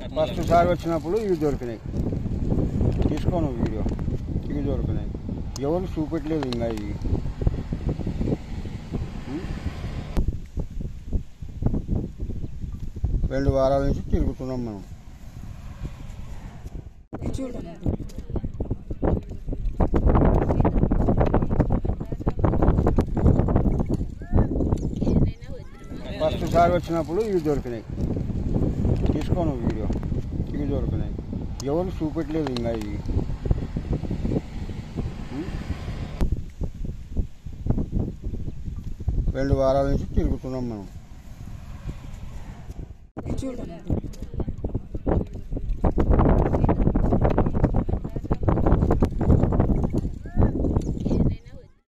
First సారి వచ్చినప్పుడు ఇవి దొరికినాయి తీసుకోను వీడియో ఇవి దొరికినాయి ఎవరు చూపెట్టలేదు ఇంకా ఇవి ఉం? రెండు వారాల నుంచి తిరుగుతున్నాం మనం చూడండి ఫస్ట్ సారి వచ్చినప్పుడు ఇవి దొరికినాయి తీసుకోను వీడియో ఇవి దొరికినాయి ఎవరు చూపెట్టలేదు ఇంకా ఇవి ఉం? రెండు వారాల నుంచి తిరుగుతున్నాం మనం చూడండి